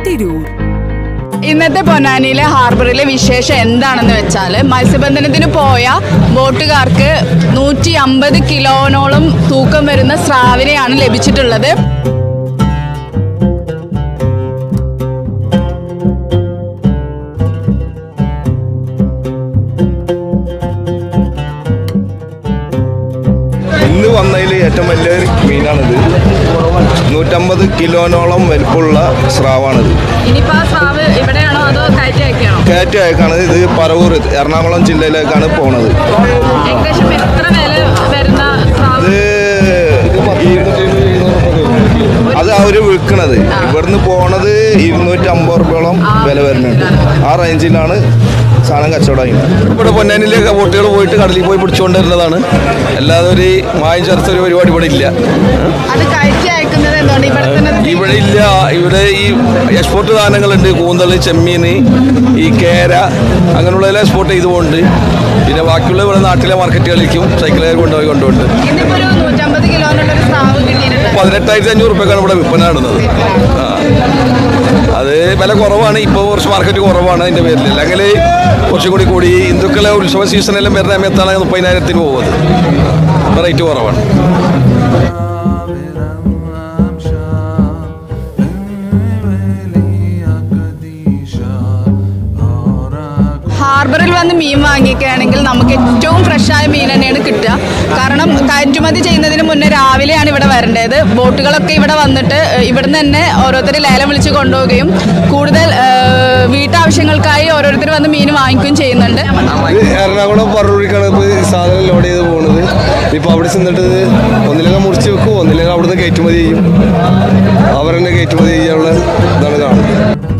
തിരൂർ ഇന്നത്തെ പൊന്നാനിയിലെ ഹാർബറിലെ വിശേഷം എന്താണെന്ന് വെച്ചാൽ മത്സ്യബന്ധനത്തിന് പോയ ബോട്ടുകാർക്ക് നൂറ്റി അമ്പത് കിലോനോളം തൂക്കം വരുന്ന സ്രാവിനെയാണ് ലഭിച്ചിട്ടുള്ളത് ഇന്ന് വന്നതിൽ ഏറ്റവും വലിയൊരു മീനാണിത് നൂറ്റമ്പത് കിലോനോളം വലിപ്പമുള്ള സ്രാവാണിത് ഇനിയിപ്പോൾ ആ സ്രാവ് ഇവിടെയാണോ അതോ കയറ്റി അയക്കുകയാണോ കയറ്റയക്കാണ് ഇത് പറവൂർ എറണാകുളം ജില്ലയിലേക്കാണ് പോണത് ഏകദേശം എത്ര വില വരുന്ന സ്രാവ് ഇത് ഈ- അത് അവര് വിൽക്കണത് ഇവിടുന്ന് പോണത് ഇരുന്നൂറ്റി അമ്പത് റുപ്യോളം വില വരുന്നുണ്ട് ആ റേഞ്ചിലാണ് സാധനം കച്ചവടം ചെയ്യുന്നത് ഇവിടെ പൊന്നാനിലെ ബോട്ടുകൾ പോയിട്ട് കടലിൽ പോയി പിടിച്ചുകൊണ്ടിരുന്നതാണ് അല്ലാതെ ഒരു മായം ചേർത്ത ഒരു പരിപാടി ഇവിടെ ഇല്ല അത് കയറ്റി അയക്കുന്നത് എന്തുകൊണ്ട് ഇവിടെ തന്നെ ഇവിടെ ഇല്ല ഇവിടെ ഈ എക്സ്പോർട്ട് സാധനങ്ങളുണ്ട് കൂന്തൽ ചെമ്മീൻ ഈ കേര അങ്ങനെയുള്ള എക്സ്പോർട്ട് ചെയ്തുകൊണ്ട് പിന്നെ ബാക്കിയുള്ള ഇവിടെ നാട്ടിലെ മാർക്കറ്റുകളിലേക്കും സൈക്കിളുകാർ കൊണ്ടുപോയി കൊണ്ടുപോയിട്ട് ഇന്നിപ്പോ ഒരു നൂറ്റമ്പത് കിലോനുള്ള ഒരു സ്രാവ് കിട്ടിയിട്ടുണ്ട് പതിനെട്ടായിരത്തി അഞ്ഞൂറ് റുപ്യക്കാണ് ഇവിടെ വിൽപ്പന നടന്നത് ആ. അത് വില കുറവാണ് ഇപ്പോൾ കുറച്ച് മാർക്കറ്റ് കുറവാണ് അതിൻ്റെ പേരിൽ അല്ലെങ്കിൽ കുറച്ചും കൂടി കൂടി ഹിന്ദുക്കളെ ഉത്സവ സീസണെല്ലാം വരുന്ന സമയത്താണ് മുപ്പതിനായിരത്തിന് പോകുന്നത് റേറ്റ് കുറവാണ് ഹാർബറിൽ വന്ന് മീൻ വാങ്ങിക്കുകയാണെങ്കിൽ നമുക്ക് ഏറ്റവും ഫ്രഷായ മീൻ തന്നെയാണ് കിട്ടുക കാരണം കയറ്റുമതി ചെയ്യുന്നതിന് മുന്നേ രാവിലെയാണ് ഇവിടെ വരേണ്ടത് ബോട്ടുകളൊക്കെ ഇവിടെ വന്നിട്ട് ഏഹ്, ഇവിടുന്ന് തന്നെ ഓരോരുത്തർ ലേലം വിളിച്ച് കൊണ്ടുപോവുകയും കൂടുതൽ ഏഹ്, വീട്ടാവശ്യങ്ങൾക്കായി ഓരോരുത്തർ വന്ന് മീൻ വാങ്ങിക്കുകയും ചെയ്യുന്നുണ്ട് ഇത് എറണാകുളം പറവൂരിക്കാണ് ഇപ്പോൾ ഈ സാധനം ലോഡ് ചെയ്ത് പോകുന്നത് ഇപ്പോൾ അവിടെ ചെന്നിട്ട് ഇത് ഒന്നില്ലെങ്കിൽ മുറിച്ച് വെക്കും ഒന്നില്ലെങ്കിൽ അവിടുന്ന് കയറ്റുമതി ചെയ്യും അവരെന്നെ കയറ്റുമതി ചെയ്യാനുള്ള ഇതാണ് കാണുന്നത്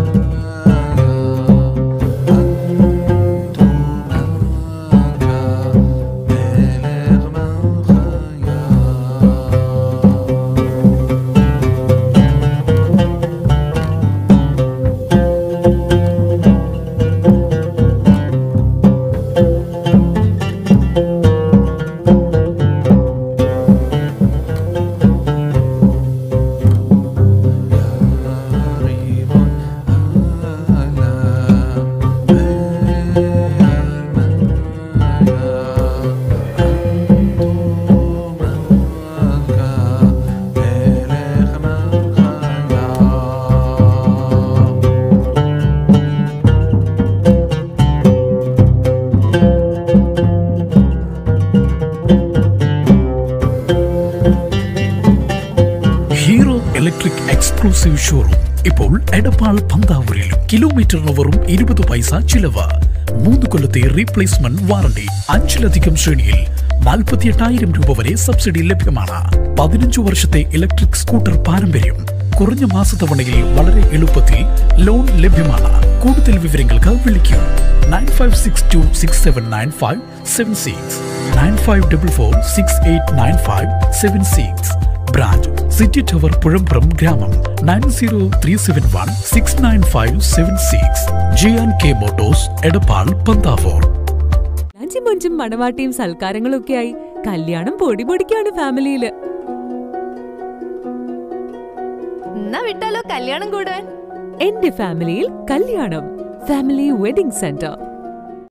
ഹീറോ ഇലക്ട്രിക് എക്സ്ക്ലൂസീവ് ഷോറൂം ഇപ്പോൾ എടപ്പാൾ പന്താവൂരിലും കിലോമീറ്ററിന് വെറും ഇരുപത് പൈസ ചിലവ് മൂന്ന് കൊല്ലത്തെ റീപ്ലേസ്മെന്റ് വാറണ്ടി അഞ്ചിലധികം ശ്രേണിയിൽ നാൽപ്പത്തിയെട്ടായിരം രൂപ വരെ സബ്സിഡി ലഭ്യമാണ് പതിനഞ്ചു വർഷത്തെ ഇലക്ട്രിക് സ്കൂട്ടർ പാരമ്പര്യം കുറഞ്ഞ മാസത്തവണയിൽ വളരെ എളുപ്പത്തിൽ ലോൺ ലഭ്യമാണ് കൂടുതൽ വിവരങ്ങൾക്ക് വിളിക്കൂ nine five six two six seven nine five seven six nine five double four six eight nine five seven six branch city tower Puzhambram ഗ്രാമം nine zero three seven one six nine five seven six J and K Motors Edappal Panthavoor അഞ്ചും മഞ്ചും മണവാട്ടിയും സൽക്കാരങ്ങളും ഒക്കെയായി കല്യാണം പൊടി പൊടിക്കാണ് ഫാമിലിയില് എന്നാ വിട്ടാലോ കല്യാണം കൂടാൻ എന്റെ ഫാമിലിയിൽ കല്യാണം ഫാമിലി വെഡിംഗ് സെന്റർ